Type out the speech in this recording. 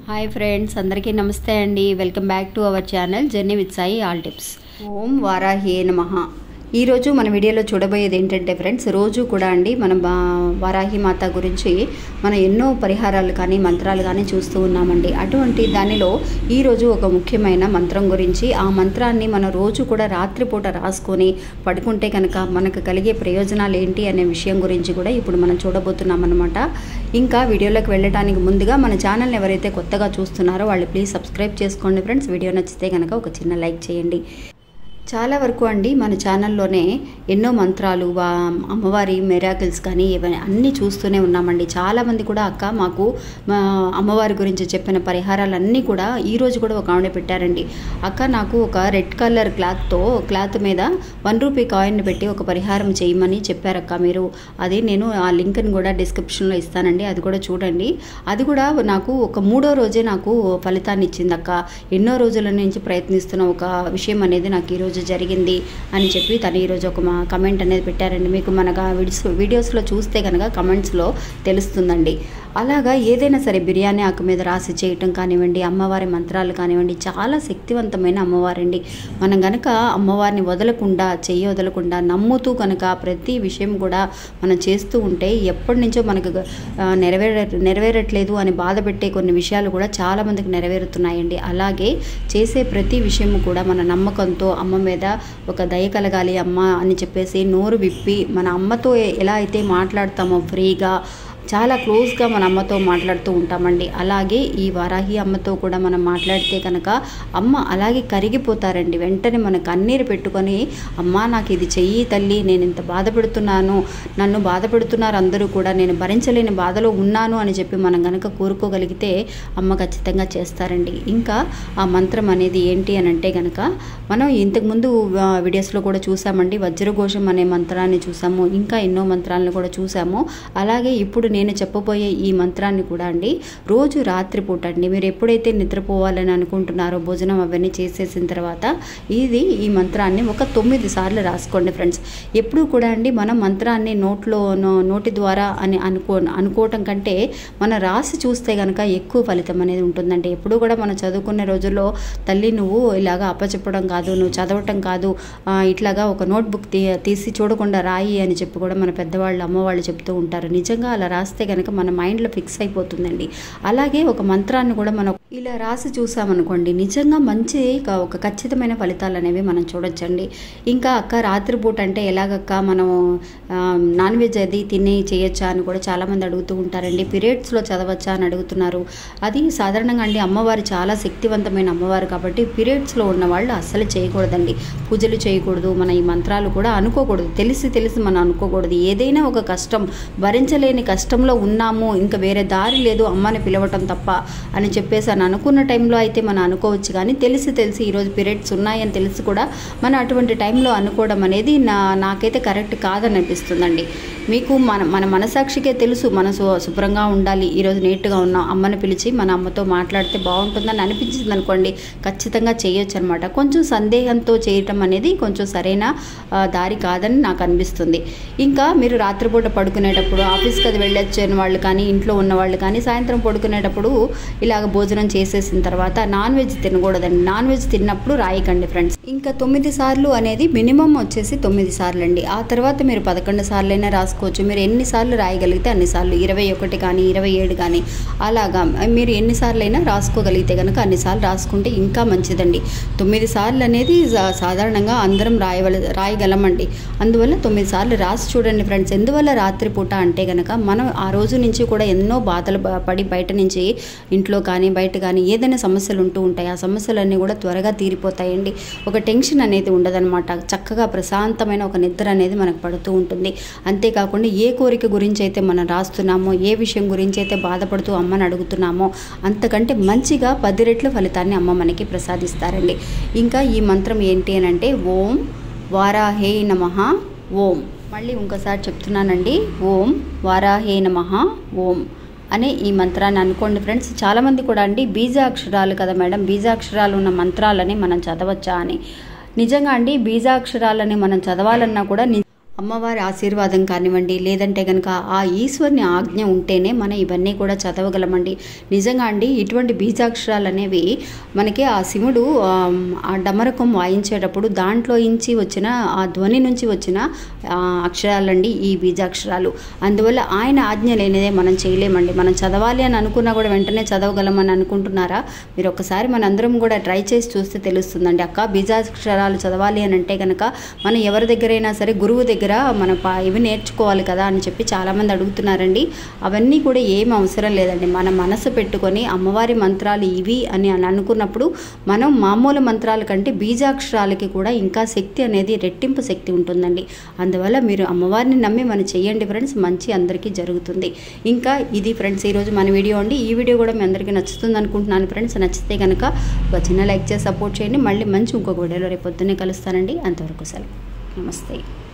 hi friends అందరికీ నమస్తే అండి welcome back to our channel journey with Sai all tips ఓం వారాహి నమః ఈరోజు మన వీడియోలో చూడబోయేది ఏంటంటే ఫ్రెండ్స్ రోజు కూడా అండి మన బా- వారాహి మాత గురించి మనం ఎన్నో పరిహారాలు కానీ మంత్రాలు కానీ చూస్తూ ఉన్నామండి అటువంటి దానిలో ఈరోజు ఒక ముఖ్యమైన మంత్రం గురించి ఆ మంత్రాన్ని మనం రోజు కూడా రాత్రిపూట రాసుకొని పడుకుంటే కనుక మనకు కలిగే ప్రయోజనాలు ఏంటి అనే విషయం గురించి కూడా ఇప్పుడు మనం చూడబోతున్నాం అనమాట ఇంకా వీడియోలోకి వెళ్ళడానికి ముందుగా మన ఛానల్ని ఎవరైతే కొత్తగా చూస్తున్నారో వాళ్ళు ప్లీజ్ సబ్స్క్రైబ్ చేసుకోండి ఫ్రెండ్స్ వీడియో నచ్చితే కనుక ఒక చిన్న లైక్ చేయండి చాలా వరకు అండి మన ఛానల్లోనే ఎన్నో మంత్రాలు వా అమ్మవారి మెరాకిల్స్ కానీ ఇవన్నీ అన్నీ చూస్తూనే ఉన్నామండి చాలామంది కూడా అక్క మాకు మా అమ్మవారి గురించి చెప్పిన పరిహారాలన్నీ కూడా ఈరోజు కూడా ఒక ఆవిడ పెట్టారండి అక్క నాకు ఒక రెడ్ కలర్ క్లాత్తో క్లాత్ మీద వన్ రూపీ కాయిన్ పెట్టి ఒక పరిహారం చేయమని చెప్పారక్క మీరు అది నేను ఆ లింక్ని కూడా డిస్క్రిప్షన్లో ఇస్తానండి అది కూడా చూడండి అది కూడా నాకు ఒక మూడో రోజే నాకు ఫలితాన్ని ఇచ్చింది అక్క ఎన్నో రోజుల నుంచి ప్రయత్నిస్తున్న ఒక విషయం అనేది నాకు ఈరోజు జరిగింది అని చెప్పి తను ఈరోజు ఒక మా కమెంట్ అనేది పెట్టారండి మీకు మనగా వీడియోస్ వీడియోస్లో చూస్తే కనుక కమెంట్స్లో తెలుస్తుందండి అలాగా ఏదైనా సరే బిర్యానీ ఆకు మీద రాసి చేయటం కానివ్వండి అమ్మవారి మంత్రాలు కానివ్వండి చాలా శక్తివంతమైన అమ్మవారండి మనం గనక అమ్మవారిని వదలకుండా చెయ్యి వదలకుండా నమ్ముతూ కనుక ప్రతి విషయం కూడా మనం చేస్తూ ఉంటే ఎప్పటి నుంచో మనకు ఆ, నెరవేర నెరవేరట్లేదు అని బాధ పెట్టే కొన్ని విషయాలు కూడా చాలా మందికి నెరవేరుతున్నాయండి అలాగే చేసే ప్రతి విషయం కూడా మన నమ్మకంతో అమ్మ మీద ఒక దయ కలగాలి అమ్మ అని చెప్పేసి నోరు విప్పి మన అమ్మతో ఎలా అయితే మాట్లాడతామో ఫ్రీగా చాలా క్లోజ్గా మన అమ్మతో మాట్లాడుతూ ఉంటామండి అలాగే ఈ వారాహి అమ్మతో కూడా మనం మాట్లాడితే కనుక అమ్మ అలాగే కరిగిపోతారండి వెంటనే మన కన్నీరు పెట్టుకొని అమ్మ నాకు ఇది చెయ్యి తల్లి నేను ఇంత బాధపెడుతున్నాను నన్ను బాధపెడుతున్నారు అందరూ కూడా నేను భరించలేని బాధలో ఉన్నాను అని చెప్పి మనం కనుక కోరుకోగలిగితే అమ్మ ఖచ్చితంగా చేస్తారండి ఇంకా ఆ మంత్రం అనేది ఏంటి అని అంటే కనుక మనం ఇంతకుముందు ఆ, వీడియోస్లో కూడా చూసామండి వజ్రఘోషం అనే మంత్రాన్ని చూసాము ఇంకా ఎన్నో మంత్రాలను కూడా చూసాము అలాగే ఇప్పుడు నేను చెప్పబోయే ఈ మంత్రాన్ని కూడా అండి రోజు రాత్రిపూట అండి మీరు ఎప్పుడైతే నిద్రపోవాలని అనుకుంటున్నారో భోజనం అవన్నీ చేసేసిన తర్వాత ఇది ఈ మంత్రాన్ని ఒక తొమ్మిది సార్లు రాసుకోండి ఫ్రెండ్స్ ఎప్పుడు కూడా అండి మనం మంత్రాన్ని నోట్లో నో- నోటి ద్వారా అని అనుకో అనుకోవటం కంటే మనం రాసి చూస్తే కనుక ఎక్కువ ఫలితం అనేది ఉంటుందండి ఎప్పుడు కూడా మనం చదువుకునే రోజుల్లో తల్లి నువ్వు ఇలాగా అప్పచెప్పడం కాదు నువ్వు చదవటం కాదు ఆ, ఇట్లాగా ఒక నోట్బుక్ తీ తీసి చూడకుండా రాయి అని చెప్పి కూడా మన పెద్దవాళ్ళు అమ్మవాళ్ళు చెప్తూ ఉంటారు నిజంగా అలా రాస్తే కనుక మన మైండ్లో ఫిక్స్ అయిపోతుందండి అలాగే ఒక మంత్రాన్ని కూడా మనం ఇలా రాసి చూసామనుకోండి నిజంగా మంచి క- ఒక ఖచ్చితమైన ఫలితాలు అనేవి మనం చూడొచ్చండి ఇంకా అక్క రాత్రిపూట అంటే ఎలాగక్క మనం ఆ, నాన్ వెజ్ అది తిని చేయొచ్చా అని కూడా చాలామంది అడుగుతూ ఉంటారండి పీరియడ్స్లో చదవచ్చా అని అడుగుతున్నారు అది సాధారణంగా అండి అమ్మవారు చాలా శక్తివంతమైన అమ్మవారు కాబట్టి పీరియడ్స్లో ఉన్న వాళ్ళు అస్సలు చేయకూడదండి పూజలు చేయకూడదు మన ఈ మంత్రాలు కూడా అనుకోకూడదు తెలిసి తెలిసి మనం అనుకోకూడదు ఏదైనా ఒక కష్టం భరించలేని కష్టంలో ఉన్నాము ఇంకా వేరే దారి లేదు అమ్మని పిలవటం తప్ప అని చెప్పేసి అని అనుకున్న టైంలో అయితే మనం అనుకోవచ్చు కానీ తెలిసి తెలిసి ఈరోజు పీరియడ్స్ ఉన్నాయని తెలిసి కూడా మనం అటువంటి టైంలో అనుకోవడం అనేది నా నాకైతే కరెక్ట్ కాదని అనిపిస్తుందండి మీకు మన మన మనసాక్షికే తెలుసు మన శు- శుభ్రంగా ఉండాలి ఈరోజు నీట్గా ఉన్నాం అమ్మని పిలిచి మన అమ్మతో మాట్లాడితే బాగుంటుందని అనిపించింది అనుకోండి ఖచ్చితంగా చేయొచ్చు అనమాట కొంచెం సందేహంతో చేయటం అనేది కొంచెం సరైన ఆ, దారి కాదని నాకు అనిపిస్తుంది ఇంకా మీరు రాత్రిపూట పడుకునేటప్పుడు ఆఫీస్కి అది వెళ్ళొచ్చిన వాళ్ళు కానీ ఇంట్లో ఉన్న వాళ్ళు కానీ సాయంత్రం పడుకునేటప్పుడు ఇలాగ భోజనం చేసేసిన తర్వాత నాన్ వెజ్ తినకూడదండి నాన్ వెజ్ తిన్నప్పుడు రాయకండి ఫ్రెండ్స్ ఇంకా తొమ్మిది సార్లు అనేది మినిమం వచ్చేసి తొమ్మిది సార్లు అండి ఆ తర్వాత మీరు పదకొండు సార్లు అయినా రాసుకోవచ్చు మీరు ఎన్నిసార్లు రాయగలిగితే అన్నిసార్లు ఇరవై ఒకటి కానీ ఇరవై ఏడు కానీ అలాగా మీరు ఎన్నిసార్లు అయినా రాసుకోగలిగితే కనుక అన్నిసార్లు రాసుకుంటే ఇంకా మంచిదండి తొమ్మిది సార్లు అనేది సా- సాధారణంగా అందరం రాయవల రాయగలమండి అందువల్ల తొమ్మిది సార్లు రాసి చూడండి ఫ్రెండ్స్ ఎందువల్ల రాత్రిపూట అంటే కనుక మనం ఆ రోజు నుంచి కూడా ఎన్నో బాధలు ప- పడి బయట నుంచి ఇంట్లో కానీ బయట కానీ ఏదైనా సమస్యలు ఉంటూ ఉంటాయి ఆ సమస్యలన్నీ కూడా త్వరగా తీరిపోతాయండి ఒక టెన్షన్ అనేది ఉండదన్నమాట చక్కగా ప్రశాంతమైన ఒక నిద్ర అనేది మనకు పడుతూ ఉంటుంది అంతేకాకుండా ఏ కోరిక గురించి అయితే మనం రాస్తున్నామో ఏ విషయం గురించి అయితే బాధపడుతూ అమ్మని అడుగుతున్నామో అంతకంటే మంచిగా పది రెట్ల ఫలితాన్ని అమ్మ మనకి ప్రసాదిస్తారండి ఇంకా ఈ మంత్రం ఏంటి అని అంటే ఓం వారాహే నమః ఓం మళ్ళీ ఇంకోసారి చెప్తున్నానండి ఓం వారాహే నమః ఓం అనే ఈ మంత్రాన్ని అనుకోండి ఫ్రెండ్స్ చాలామంది కూడా అండి బీజాక్షరాలు కదా మేడం బీజాక్షరాలు ఉన్న మంత్రాలని మనం చదవచ్చా అని నిజంగా అండి బీజాక్షరాలని మనం చదవాలన్నా కూడా ని- అమ్మవారి ఆశీర్వాదం కానివ్వండి లేదంటే కనుక ఆ ఈశ్వరుని ఆజ్ఞ ఉంటేనే మనం ఇవన్నీ కూడా చదవగలమండి నిజంగా అండి ఇటువంటి బీజాక్షరాలు అనేవి మనకి ఆ శివుడు ఆమ్, ఆ డమరకం వాయించేటప్పుడు దాంట్లో ఇంచి వచ్చిన ఆ ధ్వని నుంచి వచ్చిన ఆ, అక్షరాలండి ఈ బీజాక్షరాలు అందువల్ల ఆయన ఆజ్ఞ లేనిదే మనం చేయలేమండి మనం చదవాలి అని అనుకున్నా కూడా వెంటనే చదవగలమని అనుకుంటున్నారా మీరు ఒకసారి మనందరం కూడా ట్రై చేసి చూస్తే తెలుస్తుందండి అక్క బీజాక్షరాలు చదవాలి అని అంటే కనుక మనం ఎవరి దగ్గరైనా సరే గురువు దగ్గర మన పా- ఇవి నేర్చుకోవాలి కదా అని చెప్పి చాలామంది అడుగుతున్నారండి అవన్నీ కూడా ఏం అవసరం లేదండి మన మనసు పెట్టుకొని అమ్మవారి మంత్రాలు ఇవి అని అని అనుకున్నప్పుడు మనం మామూలు మంత్రాల కంటే బీజాక్షరాలకి కూడా ఇంకా శక్తి అనేది రెట్టింపు శక్తి ఉంటుందండి అందువల్ల మీరు అమ్మవారిని నమ్మి మనం చెయ్యండి ఫ్రెండ్స్ మంచి అందరికీ జరుగుతుంది ఇంకా ఇది ఫ్రెండ్స్ ఈరోజు మన వీడియో అండి ఈ వీడియో కూడా మీ అందరికీ నచ్చుతుంది అనుకుంటున్నాను ఫ్రెండ్స్ నచ్చితే కనుక ఒక చిన్న లైక్ చేసి సపోర్ట్ చేయండి మళ్ళీ మంచి ఇంకొక వీడియోలో రేపు పొద్దున్నే కలుస్తానండి అంతవరకు సెలవు నమస్తే